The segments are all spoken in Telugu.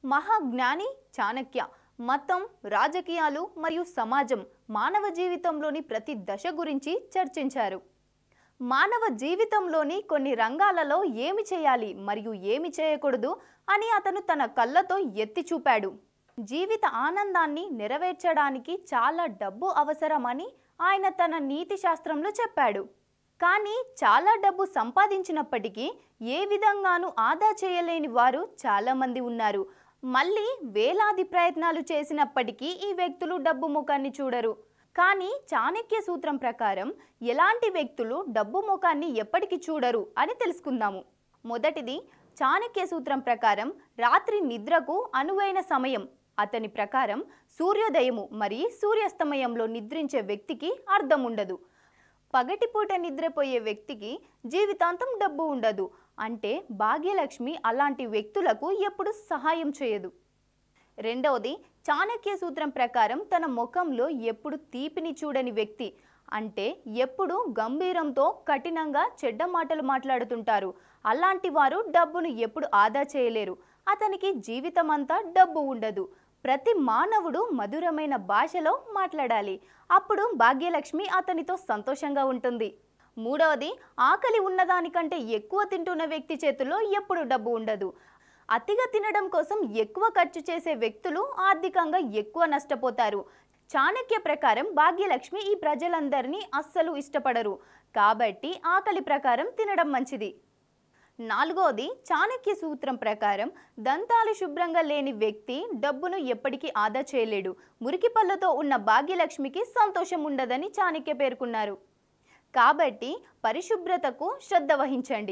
మహాజ్ఞాని చాణక్య మతం రాజకీయాలు మరియు సమాజం మానవ జీవితంలోని ప్రతి దశ గురించి చర్చించారు మానవ జీవితంలోని కొన్ని రంగాలలో ఏమి చేయాలి మరియు ఏమి చేయకూడదు అని అతను తన కళ్ళతో ఎత్తి చూపాడు జీవిత ఆనందాన్ని నెరవేర్చడానికి చాలా డబ్బు అవసరమని ఆయన తన నీతి శాస్త్రంలో చెప్పాడు కానీ చాలా డబ్బు సంపాదించినప్పటికీ ఏ విధంగానూ ఆదా చేయలేని వారు చాలామంది ఉన్నారు మళ్ళీ వేలాది ప్రయత్నాలు చేసినప్పటికీ ఈ వ్యక్తులు డబ్బు ముఖాన్ని చూడరు కానీ చాణక్య సూత్రం ప్రకారం ఎలాంటి వ్యక్తులు డబ్బు ముఖాన్ని ఎప్పటికీ చూడరు అని తెలుసుకుందాము మొదటిది చాణక్య సూత్రం ప్రకారం రాత్రి నిద్రకు అనువైన సమయం అతని ప్రకారం సూర్యోదయము మరియు సూర్యాస్తమయంలో నిద్రించే వ్యక్తికి అర్థం ఉండదు పగటిపూట నిద్రపోయే వ్యక్తికి జీవితాంతం డబ్బు ఉండదు అంటే భాగ్యలక్ష్మి అలాంటి వ్యక్తులకు ఎప్పుడు సహాయం చేయదు రెండవది చాణక్య సూత్రం ప్రకారం తన ముఖంలో ఎప్పుడు తీపిని చూడని వ్యక్తి అంటే ఎప్పుడు గంభీరంతో కఠినంగా చెడ్డ మాటలు మాట్లాడుతుంటారు అలాంటి వారు డబ్బును ఎప్పుడు ఆదా చేయలేరు అతనికి జీవితమంతా డబ్బు ఉండదు ప్రతి మానవుడు మధురమైన భాషలో మాట్లాడాలి అప్పుడు భాగ్యలక్ష్మి అతనితో సంతోషంగా ఉంటుంది మూడవది ఆకలి ఉన్నదానికంటే ఎక్కువ తింటున్న వ్యక్తి చేతుల్లో ఎప్పుడు డబ్బు ఉండదు అతిగా తినడం కోసం ఎక్కువ ఖర్చు చేసే వ్యక్తులు ఆర్థికంగా ఎక్కువ నష్టపోతారు చాణక్య ప్రకారం భాగ్యలక్ష్మి ఈ ప్రజలందరినీ అస్సలు ఇష్టపడరు కాబట్టి ఆకలి ప్రకారం తినడం మంచిది నాలుగోది చాణక్య సూత్రం ప్రకారం దంతాలు శుభ్రంగా లేని వ్యక్తి డబ్బును ఎప్పటికీ ఆదా చేయలేడు మురికి పళ్ళతో ఉన్న భాగ్యలక్ష్మికి సంతోషం ఉండదని చాణక్య పేర్కొన్నారు కాబట్టి పరిశుభ్రతకు శ్రద్ధ వహించండి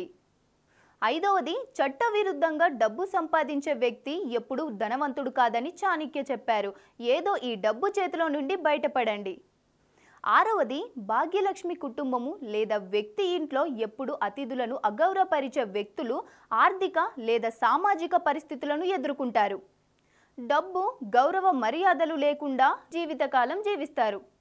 ఐదవది చట్టవిరుద్ధంగా డబ్బు సంపాదించే వ్యక్తి ఎప్పుడూ ధనవంతుడు కాదని చాణక్య చెప్పారు ఏదో ఈ డబ్బు చేతిలో నుండి బయటపడండి ఆరవది భాగ్యలక్ష్మి కుటుంబము లేదా వ్యక్తి ఇంట్లో ఎప్పుడు అతిథులను అగౌరవపరిచే వ్యక్తులు ఆర్థిక లేదా సామాజిక పరిస్థితులను ఎదుర్కొంటారు డబ్బు గౌరవ మర్యాదలు లేకుండా జీవితకాలం జీవిస్తారు